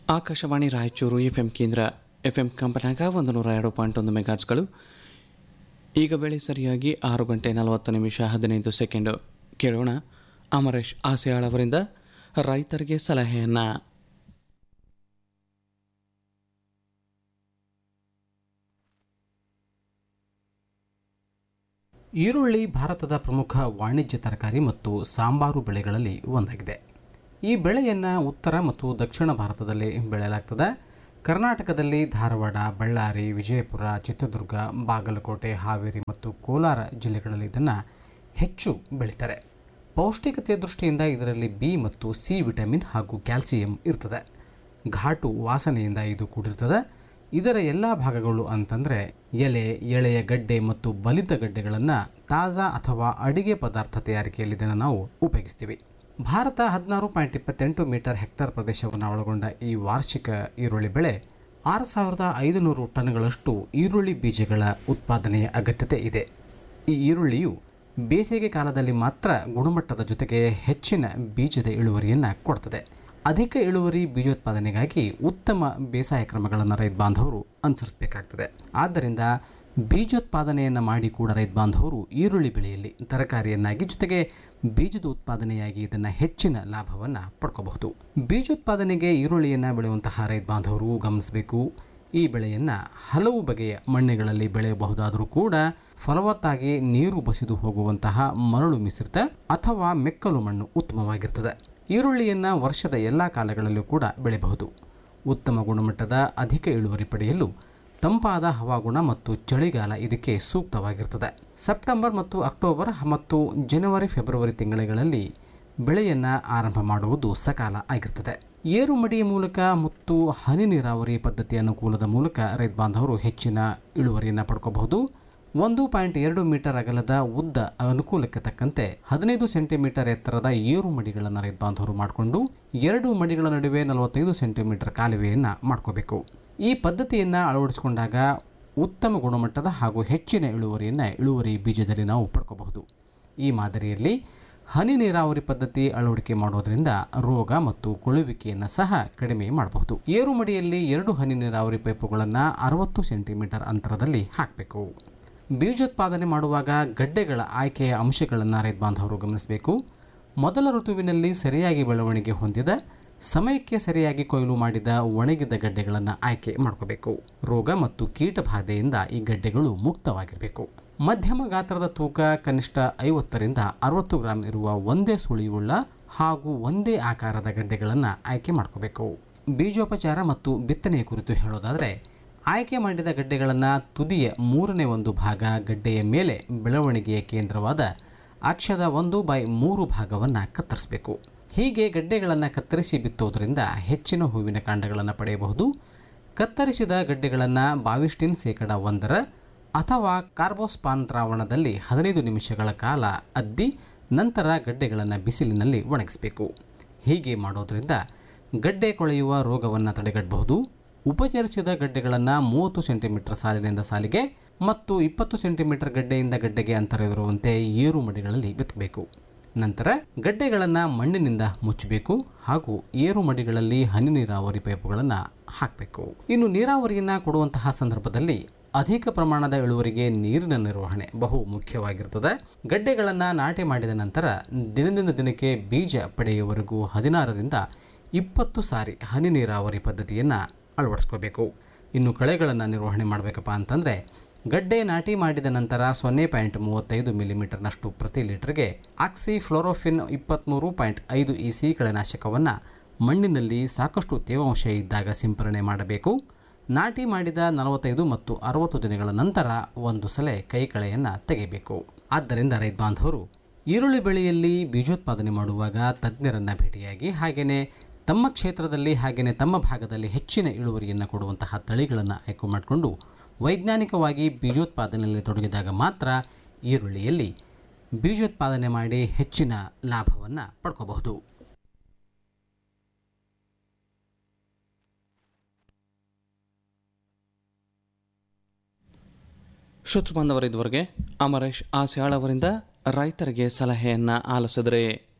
Akashvani Raichur F M ಕೇಂದ್ರ F M ಕಂಪನ್ಯಾಗ ಒಂದು ನೂರ ಎರಡು ಪಾಯಿಂಟ್ ಒಂದು ಮೆಗಾಟ್ಸ್ಗಳು ಈಗ ವೇಳೆ ಸರಿಯಾಗಿ ಆರು ಗಂಟೆ ನಲವತ್ತು ನಿಮಿಷ ಹದಿನೈದು ಸೆಕೆಂಡು ಕೇಳೋಣ ಅಮರೇಶ್ ಆಸೆಯಾಳ್ ಅವರಿಂದ ರೈತರಿಗೆ ಸಲಹೆಯನ್ನು ಈರುಳ್ಳಿ ಭಾರತದ ಪ್ರಮುಖ ವಾಣಿಜ್ಯ ತರಕಾರಿ ಮತ್ತು ಸಾಂಬಾರು ಬೆಳೆಗಳಲ್ಲಿ ಒಂದಾಗಿದೆ ಈ ಬೆಳೆಯನ್ನು ಉತ್ತರ ಮತ್ತು ದಕ್ಷಿಣ ಭಾರತದಲ್ಲಿ ಬೆಳೆಯಲಾಗ್ತದೆ ಕರ್ನಾಟಕದಲ್ಲಿ ಧಾರವಾಡ ಬಳ್ಳಾರಿ ವಿಜಯಪುರ ಚಿತ್ರದುರ್ಗ ಬಾಗಲಕೋಟೆ ಹಾವೇರಿ ಮತ್ತು ಕೋಲಾರ ಜಿಲ್ಲೆಗಳಲ್ಲಿ ಇದನ್ನು ಹೆಚ್ಚು ಬೆಳೀತಾರೆ ಪೌಷ್ಟಿಕತೆಯ ದೃಷ್ಟಿಯಿಂದ ಇದರಲ್ಲಿ ಬಿ ಮತ್ತು ಸಿ ವಿಟಮಿನ್ ಹಾಗೂ ಕ್ಯಾಲ್ಸಿಯಂ ಇರ್ತದೆ ಘಾಟು ವಾಸನೆಯಿಂದ ಇದು ಕೂಡಿರ್ತದೆ ಇದರ ಎಲ್ಲ ಭಾಗಗಳು ಅಂತಂದರೆ ಎಲೆ ಎಳೆಯ ಗಡ್ಡೆ ಮತ್ತು ಬಲಿತ ಗಡ್ಡೆಗಳನ್ನು ತಾಜಾ ಅಥವಾ ಅಡಿಗೆ ಪದಾರ್ಥ ತಯಾರಿಕೆಯಲ್ಲಿ ಇದನ್ನು ನಾವು ಉಪಯೋಗಿಸ್ತೀವಿ ಭಾರತ ಹದಿನಾರು ಪಾಯಿಂಟ್ ಇಪ್ಪತ್ತೆಂಟು ಮೀಟರ್ ಹೆಕ್ಟರ್ ಪ್ರದೇಶವನ್ನು ಒಳಗೊಂಡ ಈ ವಾರ್ಷಿಕ ಈರುಳ್ಳಿ ಬೆಳೆ ಆರು ಸಾವಿರದ ಐದುನೂರು ಟನ್ಗಳಷ್ಟು ಈರುಳ್ಳಿ ಬೀಜಗಳ ಉತ್ಪಾದನೆಯ ಅಗತ್ಯತೆ ಇದೆ ಈ ಈರುಳ್ಳಿಯು ಬೇಸಿಗೆ ಕಾಲದಲ್ಲಿ ಮಾತ್ರ ಗುಣಮಟ್ಟದ ಜೊತೆಗೆ ಹೆಚ್ಚಿನ ಬೀಜದ ಇಳುವರಿಯನ್ನು ಕೊಡ್ತದೆ ಅಧಿಕ ಇಳುವರಿ ಬೀಜೋತ್ಪಾದನೆಗಾಗಿ ಉತ್ತಮ ಬೇಸಾಯ ಕ್ರಮಗಳನ್ನು ರೈತ ಬಾಂಧವರು ಅನುಸರಿಸಬೇಕಾಗ್ತದೆ ಆದ್ದರಿಂದ ಬೀಜೋತ್ಪಾದನೆಯನ್ನು ಮಾಡಿ ಕೂಡ ರೈತ ಬಾಂಧವರು ಈರುಳ್ಳಿ ಬೆಳೆಯಲ್ಲಿ ತರಕಾರಿಯನ್ನಾಗಿ ಜೊತೆಗೆ ಬೀಜದ ಉತ್ಪಾದನೆಯಾಗಿ ಇದನ್ನು ಹೆಚ್ಚಿನ ಲಾಭವನ್ನು ಪಡ್ಕೋಬಹುದು ಬೀಜೋತ್ಪಾದನೆಗೆ ಈರುಳ್ಳಿಯನ್ನು ಬೆಳೆಯುವಂತಹ ರೈತ ಬಾಂಧವರು ಗಮನಿಸಬೇಕು ಈ ಬೆಳೆಯನ್ನು ಹಲವು ಬಗೆಯ ಮಣ್ಣುಗಳಲ್ಲಿ ಬೆಳೆಯಬಹುದಾದರೂ ಕೂಡ ಫಲವತ್ತಾಗಿ ನೀರು ಬಸಿದು ಹೋಗುವಂತಹ ಮರಳು ಮಿಶ್ರಿತ ಅಥವಾ ಮೆಕ್ಕಲು ಮಣ್ಣು ಉತ್ತಮವಾಗಿರ್ತದೆ ಈರುಳ್ಳಿಯನ್ನು ವರ್ಷದ ಎಲ್ಲ ಕಾಲಗಳಲ್ಲೂ ಕೂಡ ಬೆಳೆಯಬಹುದು ಉತ್ತಮ ಗುಣಮಟ್ಟದ ಅಧಿಕ ಇಳುವರಿ ಪಡೆಯಲು ತಂಪಾದ ಹವಾಗುಣ ಮತ್ತು ಚಳಿಗಾಲ ಇದಕ್ಕೆ ಸೂಕ್ತವಾಗಿರ್ತದೆ ಸೆಪ್ಟೆಂಬರ್ ಮತ್ತು ಅಕ್ಟೋಬರ್ ಮತ್ತು ಜನವರಿ ಫೆಬ್ರವರಿ ತಿಂಗಳುಗಳಲ್ಲಿ ಬೆಳೆಯನ್ನು ಆರಂಭ ಮಾಡುವುದು ಸಕಾಲ ಆಗಿರ್ತದೆ ಏರುಮಡಿಯ ಮೂಲಕ ಮತ್ತು ಹನಿ ನೀರಾವರಿ ಪದ್ಧತಿ ಅನುಕೂಲದ ಮೂಲಕ ರೈತ ಬಾಂಧವರು ಹೆಚ್ಚಿನ ಇಳುವರಿಯನ್ನು ಪಡ್ಕೋಬಹುದು ಒಂದು ಪಾಯಿಂಟ್ ಎರಡು ಮೀಟರ್ ಅಗಲದ ಉದ್ದ ಅನುಕೂಲಕ್ಕೆ ತಕ್ಕಂತೆ ಹದಿನೈದು ಸೆಂಟಿಮೀಟರ್ ಎತ್ತರದ ಏರು ಮಡಿಗಳನ್ನು ರೈತ ಬಾಂಧವರು ಮಾಡಿಕೊಂಡು ಎರಡು ಮಡಿಗಳ ನಡುವೆ ನಲವತ್ತೈದು ಸೆಂಟಿಮೀಟರ್ ಕಾಲುವೆಯನ್ನು ಮಾಡ್ಕೋಬೇಕು ಈ ಪದ್ಧತಿಯನ್ನು ಅಳವಡಿಸಿಕೊಂಡಾಗ ಉತ್ತಮ ಗುಣಮಟ್ಟದ ಹಾಗೂ ಹೆಚ್ಚಿನ ಇಳುವರಿಯನ್ನು ಇಳುವರಿ ಬೀಜದಲ್ಲಿ ನಾವು ಪಡ್ಕೋಬಹುದು ಈ ಮಾದರಿಯಲ್ಲಿ ಹನಿ ನೀರಾವರಿ ಪದ್ಧತಿ ಅಳವಡಿಕೆ ಮಾಡೋದರಿಂದ ರೋಗ ಮತ್ತು ಕೊಳುವಿಕೆಯನ್ನು ಸಹ ಕಡಿಮೆ ಮಾಡಬಹುದು ಏರು ಮಡಿಯಲ್ಲಿ ಎರಡು ಹನಿ ನೀರಾವರಿ ಪೈಪುಗಳನ್ನು ಅರವತ್ತು ಸೆಂಟಿಮೀಟರ್ ಅಂತರದಲ್ಲಿ ಹಾಕಬೇಕು ಬೀಜೋತ್ಪಾದನೆ ಮಾಡುವಾಗ ಗಡ್ಡೆಗಳ ಆಯ್ಕೆಯ ಅಂಶಗಳನ್ನು ರೈತ ಬಾಂಧವರು ಗಮನಿಸಬೇಕು ಮೊದಲ ಋತುವಿನಲ್ಲಿ ಸರಿಯಾಗಿ ಬೆಳವಣಿಗೆ ಹೊಂದಿದ ಸಮಯಕ್ಕೆ ಸರಿಯಾಗಿ ಕೊಯ್ಲು ಮಾಡಿದ ಒಣಗಿದ ಗಡ್ಡೆಗಳನ್ನು ಆಯ್ಕೆ ಮಾಡ್ಕೋಬೇಕು ರೋಗ ಮತ್ತು ಕೀಟ ಬಾಧೆಯಿಂದ ಈ ಗಡ್ಡೆಗಳು ಮುಕ್ತವಾಗಿರಬೇಕು ಮಧ್ಯಮ ಗಾತ್ರದ ತೂಕ ಕನಿಷ್ಠ ಐವತ್ತರಿಂದ ಅರವತ್ತು ಗ್ರಾಂ ಇರುವ ಒಂದೇ ಸುಳಿಯುಳ್ಳ ಹಾಗೂ ಒಂದೇ ಆಕಾರದ ಗಡ್ಡೆಗಳನ್ನು ಆಯ್ಕೆ ಮಾಡ್ಕೋಬೇಕು ಬೀಜೋಪಚಾರ ಮತ್ತು ಬಿತ್ತನೆಯ ಕುರಿತು ಹೇಳೋದಾದರೆ ಆಯ್ಕೆ ಮಾಡಿದ ಗಡ್ಡೆಗಳನ್ನು ತುದಿಯ ಮೂರನೇ ಒಂದು ಭಾಗ ಗಡ್ಡೆಯ ಮೇಲೆ ಬೆಳವಣಿಗೆಯ ಕೇಂದ್ರವಾದ ಅಕ್ಷದ ಒಂದು ಬೈ ಮೂರು ಭಾಗವನ್ನು ಕತ್ತರಿಸಬೇಕು ಹೀಗೆ ಗಡ್ಡೆಗಳನ್ನು ಕತ್ತರಿಸಿ ಬಿತ್ತೋದ್ರಿಂದ ಹೆಚ್ಚಿನ ಹೂವಿನ ಕಾಂಡಗಳನ್ನು ಪಡೆಯಬಹುದು ಕತ್ತರಿಸಿದ ಗಡ್ಡೆಗಳನ್ನು ಬಾವಿಸ್ಟಿನ್ ಶೇಕಡ ಒಂದರ ಅಥವಾ ಕಾರ್ಬೋಸ್ಪಾನ್ ದ್ರಾವಣದಲ್ಲಿ ಹದಿನೈದು ನಿಮಿಷಗಳ ಕಾಲ ಅದ್ದಿ ನಂತರ ಗಡ್ಡೆಗಳನ್ನು ಬಿಸಿಲಿನಲ್ಲಿ ಒಣಗಿಸಬೇಕು ಹೀಗೆ ಮಾಡೋದರಿಂದ ಗಡ್ಡೆ ಕೊಳೆಯುವ ರೋಗವನ್ನು ತಡೆಗಟ್ಟಬಹುದು ಉಪಚರಿಸಿದ ಗಡ್ಡೆಗಳನ್ನು ಮೂವತ್ತು ಸೆಂಟಿಮೀಟರ್ ಸಾಲಿನಿಂದ ಸಾಲಿಗೆ ಮತ್ತು ಇಪ್ಪತ್ತು ಸೆಂಟಿಮೀಟರ್ ಗಡ್ಡೆಯಿಂದ ಗಡ್ಡೆಗೆ ಅಂತರವಿರುವಂತೆ ಏರು ಮಡಿಗಳಲ್ಲಿ ಬಿತ್ತಬೇಕು ನಂತರ ಗಡ್ಡೆಗಳನ್ನು ಮಣ್ಣಿನಿಂದ ಮುಚ್ಚಬೇಕು ಹಾಗೂ ಏರು ಮಡಿಗಳಲ್ಲಿ ಹನಿ ನೀರಾವರಿ ಪೈಪುಗಳನ್ನು ಹಾಕಬೇಕು ಇನ್ನು ನೀರಾವರಿಯನ್ನು ಕೊಡುವಂತಹ ಸಂದರ್ಭದಲ್ಲಿ ಅಧಿಕ ಪ್ರಮಾಣದ ಇಳುವರಿಗೆ ನೀರಿನ ನಿರ್ವಹಣೆ ಬಹು ಮುಖ್ಯವಾಗಿರ್ತದೆ ಗಡ್ಡೆಗಳನ್ನು ನಾಟಿ ಮಾಡಿದ ನಂತರ ದಿನದಿಂದ ದಿನಕ್ಕೆ ಬೀಜ ಪಡೆಯುವವರೆಗೂ ಹದಿನಾರರಿಂದ ಇಪ್ಪತ್ತು ಸಾರಿ ಹನಿ ನೀರಾವರಿ ಪದ್ಧತಿಯನ್ನು ಅಳವಡಿಸ್ಕೋಬೇಕು ಇನ್ನು ಕಳೆಗಳನ್ನು ನಿರ್ವಹಣೆ ಮಾಡಬೇಕಪ್ಪ ಅಂತಂದರೆ ಗಡ್ಡೆ ನಾಟಿ ಮಾಡಿದ ನಂತರ ಸೊನ್ನೆ ಪಾಯಿಂಟ್ ಮೂವತ್ತೈದು ಮಿಲಿಮೀಟರ್ನಷ್ಟು ಪ್ರತಿ ಲೀಟರ್ಗೆ ಆಕ್ಸಿ ಫ್ಲೋರೋಫಿನ್ ಇಪ್ಪತ್ತ್ಮೂರು ಪಾಯಿಂಟ್ ಐದು ಇ ಸಿ ಕಳೆನಾಶಕವನ್ನು ಮಣ್ಣಿನಲ್ಲಿ ಸಾಕಷ್ಟು ತೇವಾಂಶ ಇದ್ದಾಗ ಸಿಂಪರಣೆ ಮಾಡಬೇಕು ನಾಟಿ ಮಾಡಿದ ನಲವತ್ತೈದು ಮತ್ತು ಅರವತ್ತು ದಿನಗಳ ನಂತರ ಒಂದು ಸಲ ಕೈಕಳೆಯನ್ನು ತೆಗೆಯಬೇಕು ಆದ್ದರಿಂದ ರೈತ ಬಾಂಧವರು ಈರುಳ್ಳಿ ಬೆಳೆಯಲ್ಲಿ ಬೀಜೋತ್ಪಾದನೆ ಮಾಡುವಾಗ ತಜ್ಞರನ್ನು ಭೇಟಿಯಾಗಿ ಹಾಗೆಯೇ ತಮ್ಮ ಕ್ಷೇತ್ರದಲ್ಲಿ ಹಾಗೆಯೇ ತಮ್ಮ ಭಾಗದಲ್ಲಿ ಹೆಚ್ಚಿನ ಇಳುವರಿಯನ್ನು ಕೊಡುವಂತಹ ತಳಿಗಳನ್ನು ಆಯ್ಕೆ ಮಾಡಿಕೊಂಡು ವೈಜ್ಞಾನಿಕವಾಗಿ ಬೀಜೋತ್ಪಾದನೆಯಲ್ಲಿ ತೊಡಗಿದಾಗ ಮಾತ್ರ ಈರುಳ್ಳಿಯಲ್ಲಿ ಬೀಜೋತ್ಪಾದನೆ ಮಾಡಿ ಹೆಚ್ಚಿನ ಲಾಭವನ್ನು ಪಡ್ಕೋಬಹುದು ಶ್ರೋತೃ ಬಾಂಧವರ ಇದುವರೆಗೆ ಅಮರೇಶ್ ಆಸ್ಯಾಳ್ ಅವರಿಂದ ರೈತರಿಗೆ ಸಲಹೆಯನ್ನು ಆಲಿಸಿದ್ರೆ